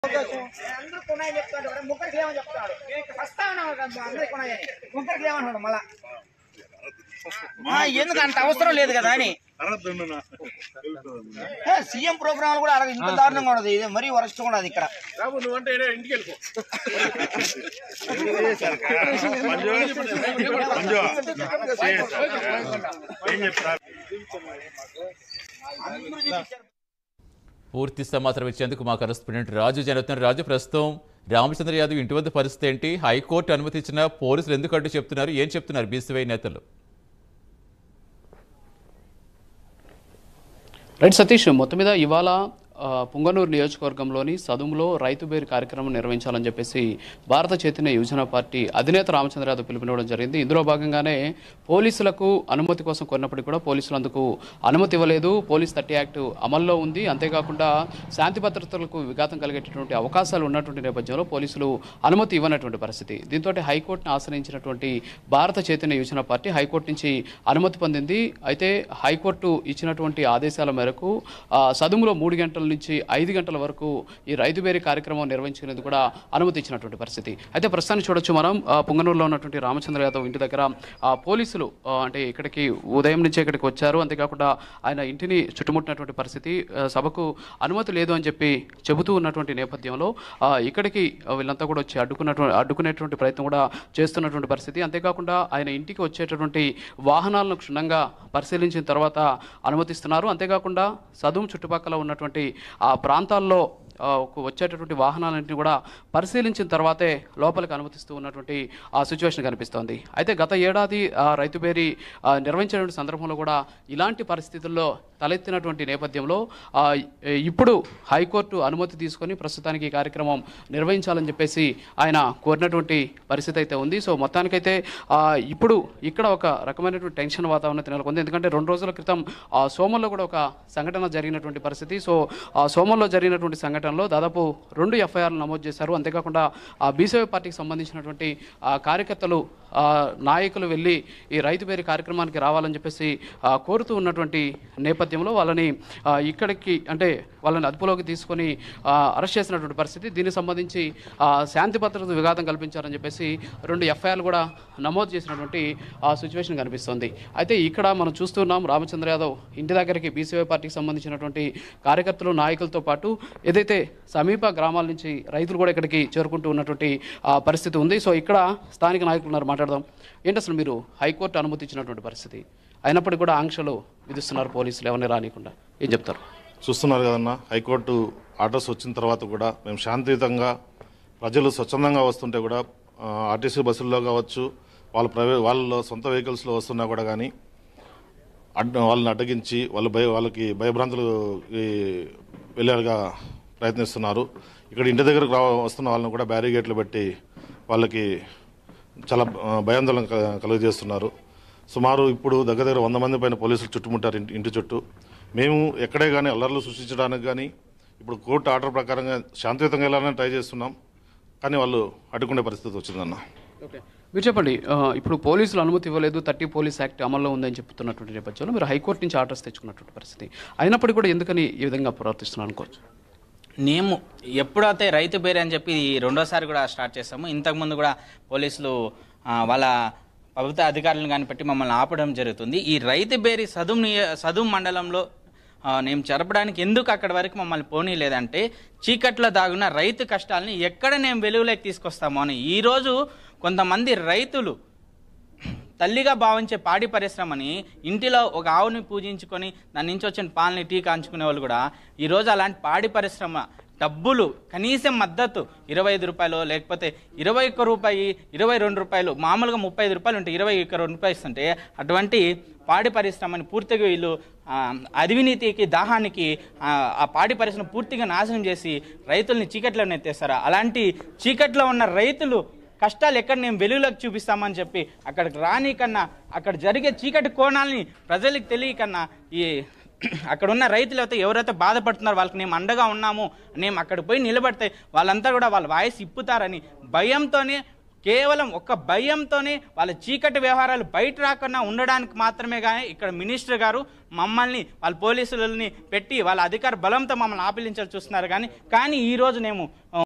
అందరూ కొనాయని చెప్తాడు కదా ముగ్గురికి లేవని చెప్తాడు నేను ఇక్కడ వస్తా ఉన్నాను కదా అందరికి కొనాయని ముగ్గురికి లేవన్నాడు మళ్ళా ఆ, ఎందుకు అంత అవసరం లేదు కదా అని ఏ, సీఎం ప్రోగ్రామ్ కూడా అలాగే ఇంత దారుణంగా ఉండదు ఇది మరీ వరస్ట్ కూడా అది ఇక్కడ నువ్వంటే ఇంటికి వెళ్ళిపో ఏం చెప్తారు పూర్తి సమాచారం ఇచ్చేందుకు మా కరెస్పాండెంట్ రాజు జరుగుతున్నారు రాజు ప్రస్తుతం రామచంద్ర యాదవ్ ఇంటి వద్ద పరిస్థితి ఏంటి హైకోర్టు అనుమతి ఇచ్చిన పోలీసులు ఎందుకు అడ్డు చెప్తున్నారు ఏం చెప్తున్నారు బీసీవై నేతలు రైట్ సతీష్ మొత్తం మీద ఇవాళ ఆ, పుంగనూరు నియోజకవర్గంలోని సదుములో రైతు బేరు కార్యక్రమం నిర్వహించాలని చెప్పేసి భారత చైతన్య యువజన పార్టీ అధినేత రామచంద్ర యాదవ్ పిలుపునివ్వడం జరిగింది ఇందులో భాగంగానే పోలీసులకు అనుమతి కోసం కొన్నప్పటికీ కూడా పోలీసులు అందుకు అనుమతి ఇవ్వలేదు పోలీస్ థర్టీ యాక్ట్ అమల్లో ఉంది అంతేకాకుండా శాంతి భద్రతలకు విఘాతం కలిగేటటువంటి అవకాశాలు ఉన్నటువంటి నేపథ్యంలో పోలీసులు అనుమతి ఇవ్వనటువంటి పరిస్థితి దీంతో హైకోర్టును ఆశ్రయించినటువంటి భారత చైతన్య యువజన పార్టీ హైకోర్టు నుంచి అనుమతి పొందింది అయితే హైకోర్టు ఇచ్చినటువంటి ఆదేశాల మేరకు ఆ, సదుములో మూడు గంటల నుంచి ఐదు గంటల వరకు ఈ రైతు బేరీ కార్యక్రమం నిర్వహించుకునేందుకు కూడా అనుమతి ఇచ్చినటువంటి పరిస్థితి అయితే ప్రస్తుతానికి చూడొచ్చు మనం ఆ, పుంగనూరులో ఉన్నటువంటి రామచంద్ర యాదవ్ ఇంటి దగ్గర ఆ, పోలీసులు ఆ, అంటే ఇక్కడికి ఉదయం నుంచి ఇక్కడికి వచ్చారు అంతేకాకుండా ఆయన ఇంటిని చుట్టుముట్టినటువంటి పరిస్థితి ఆ, సభకు అనుమతి లేదు అని చెప్పి చెబుతూ ఉన్నటువంటి నేపథ్యంలో ఆ, ఇక్కడికి ఆ, వీళ్ళంతా కూడా వచ్చి అడ్డుకున్నటువంటి అడ్డుకునేటువంటి ప్రయత్నం కూడా చేస్తున్నటువంటి పరిస్థితి అంతేకాకుండా ఆయన ఇంటికి వచ్చేటటువంటి వాహనాలను క్షుణ్ణంగా పరిశీలించిన తర్వాత అనుమతిస్తున్నారు అంతేకాకుండా సదుం చుట్టుపక్కల ఉన్నటువంటి ఆ ప్రాంతాల్లో ఆ, ఒక వచ్చేటటువంటి వాహనాలన్నింటినీ కూడా పరిశీలించిన తర్వాతే లోపలికి అనుమతిస్తూ ఉన్నటువంటి ఆ సిచ్యువేషన్ కనిపిస్తోంది అయితే గత ఏడాది ఆ, రైతు బేరీ ఆ, నిర్వహించినటువంటి సందర్భంలో కూడా ఇలాంటి పరిస్థితుల్లో తలెత్తినటువంటి నేపథ్యంలో ఆ, ఇప్పుడు హైకోర్టు అనుమతి తీసుకొని ప్రస్తుతానికి ఈ కార్యక్రమం నిర్వహించాలని చెప్పేసి ఆయన కోరినటువంటి పరిస్థితి అయితే ఉంది సో మొత్తానికైతే ఆ, ఇప్పుడు ఇక్కడ ఒక రకమైనటువంటి టెన్షన్ వాతావరణం నెలకొంది ఎందుకంటే రెండు రోజుల క్రితం ఆ, సోమల్లో కూడా ఒక సంఘటన జరిగినటువంటి పరిస్థితి సో ఆ సోమల్లో జరిగినటువంటి సంఘటనలో దాదాపు రెండు ఎఫ్ఐఆర్లు నమోదు చేశారు అంతేకాకుండా ఆ బీసీవై పార్టీకి సంబంధించినటువంటి ఆ, కార్యకర్తలు ఆ, నాయకులు వెళ్ళి ఈ రైతు బేరీ కార్యక్రమానికి రావాలని చెప్పేసి ఆ, కోరుతూ ఉన్నటువంటి నేపథ్యంలో వాళ్ళని ఆ, ఇక్కడికి అంటే వాళ్ళని అదుపులోకి తీసుకొని ఆ, అరెస్ట్ చేసినటువంటి పరిస్థితి దీనికి సంబంధించి ఆ, శాంతి భద్రత విఘాతం కల్పించారని చెప్పేసి రెండు ఎఫ్ఐఆర్లు కూడా నమోదు చేసినటువంటి ఆ సిచ్యువేషన్ కనిపిస్తుంది అయితే ఇక్కడ మనం చూస్తున్నాం రామచంద్ర యాదవ్ ఇంటి దగ్గరికి బీసీవై పార్టీకి సంబంధించినటువంటి కార్యకర్తలు నాయకులతో పాటు ఏదైతే సమీప గ్రామాల నుంచి రైతులు కూడా ఇక్కడికి చేరుకుంటూ ఉన్నటువంటి ఆ, పరిస్థితి ఉంది సో ఇక్కడ స్థానిక నాయకులు ఉన్నారు మాట్లాడదాం ఏంటి అసలు మీరు హైకోర్టు అనుమతి ఇచ్చినటువంటి పరిస్థితి అయినప్పటికీ కూడా ఆంక్షలు విధిస్తున్నారు పోలీసులు ఎవరిని రానియకుండా ఏం చెప్తారు చూస్తున్నారు కదన్నా హైకోర్టు ఆర్డర్స్ వచ్చిన తర్వాత కూడా మేము శాంతియుతంగా ప్రజలు స్వచ్ఛందంగా వస్తుంటే కూడా ఆ, ఆర్టీసీ బస్సుల్లో కావచ్చు వాళ్ళ ప్రైవేట్ వాళ్ళ సొంత వెహికల్స్లో వస్తున్నా కూడా కానీ అడ్డ వాళ్ళని అడ్డగించి వాళ్ళు భయ వాళ్ళకి భయభ్రాంతులు ఈ వెళ్ళేలాగా ప్రయత్నిస్తున్నారు ఇక్కడ ఇంటి దగ్గరకు రా వస్తున్న వాళ్ళని కూడా బ్యారిగేట్లు పెట్టి వాళ్ళకి చాలా ఆ, భయాందోళన కల- కలుగజేస్తున్నారు సుమారు ఇప్పుడు దగ్గర దగ్గర వంద మంది పైన పోలీసులు చుట్టుముట్టారు ఇంటి ఇంటి చుట్టూ మేము ఎక్కడే కానీ అల్లర్లు సృష్టించడానికి కానీ ఇప్పుడు కోర్టు ఆర్డర్ ప్రకారంగా శాంతియుతంగా వెళ్ళాలని ట్రై చేస్తున్నాం కానీ వాళ్ళు అడ్డుకునే పరిస్థితి వచ్చిందన్న ఓకే మీరు చెప్పండి ఆ, ఇప్పుడు పోలీసులు అనుమతి ఇవ్వలేదు థర్టీ పోలీస్ యాక్ట్ అమల్లో ఉందని చెప్తున్నటువంటి నేపథ్యంలో మీరు హైకోర్టు నుంచి ఆర్డర్స్ తెచ్చుకున్నటువంటి పరిస్థితి అయినప్పటికీ కూడా ఎందుకని ఈ విధంగా ప్రవర్తిస్తున్నారు అనుకోవచ్చు మేము ఎప్పుడైతే రైతు బేరీ అని చెప్పి ఈ రెండోసారి కూడా స్టార్ట్ చేస్తాము ఇంతకుముందు కూడా పోలీసులు ఆ, వాళ్ళ ప్రభుత్వ అధికారులను కానీ పెట్టి మమ్మల్ని ఆపడం జరుగుతుంది ఈ రైతు బేరీ సదుం నియ- సదుం మండలంలో ఆ, నేను జరపడానికి ఎందుకు అక్కడి వరకు మమ్మల్ని పోనీ లేదంటే చీకట్లో దాగున్న రైతు కష్టాలని ఎక్కడ నేను వెలుగులోకి తీసుకొస్తామో అని ఈరోజు కొంతమంది రైతులు తల్లిగా భావించే పాడి పరిశ్రమని ఇంటిలో ఒక ఆవుని పూజించుకొని దాని నుంచి వచ్చిన పాలని టీ కాంచుకునే వాళ్ళు కూడా ఈరోజు అలాంటి పాడి పరిశ్రమ డబ్బులు కనీసం మద్దతు ఇరవై ఐదు రూపాయలు లేకపోతే ఇరవై ఒక్క రూపాయి ఇరవై రెండు రూపాయలు మామూలుగా ముప్పై ఐదు రూపాయలు ఉంటాయి ఇరవై ఒక్క రెండు రూపాయలు ఇస్తుంటే అటువంటి పాడి పరిశ్రమని పూర్తిగా వీళ్ళు ఆ, అవినీతికి దాహానికి ఆ, ఆ పాడి పరిశ్రమ పూర్తిగా నాశనం చేసి రైతుల్ని చీకట్లో నెత్తేస్తారు అలాంటి చీకట్లో ఉన్న రైతులు కష్టాలు ఎక్కడ నేను వెలుగులోకి చూపిస్తామని చెప్పి అక్కడికి రాని కన్నా అక్కడ జరిగే చీకటి కోణాలని ప్రజలకు తెలియకన్నా ఈ అక్కడ ఉన్న రైతులు అయితే ఎవరైతే బాధపడుతున్నారో వాళ్ళకి మేము అండగా ఉన్నాము మేము అక్కడికి పోయి నిలబడితే వాళ్ళంతా కూడా వాళ్ళ వాయిస్ ఇప్పుతారని భయంతోనే కేవలం ఒక్క భయంతోనే వాళ్ళ చీకటి వ్యవహారాలు బయట రాకుండా ఉండడానికి మాత్రమే కానీ ఇక్కడ మినిస్టర్ గారు మమ్మల్ని వాళ్ళ పోలీసులని పెట్టి వాళ్ళ అధికార బలంతో మమ్మల్ని ఆపిలించాలి చూస్తున్నారు కానీ కానీ ఈ రోజు మేము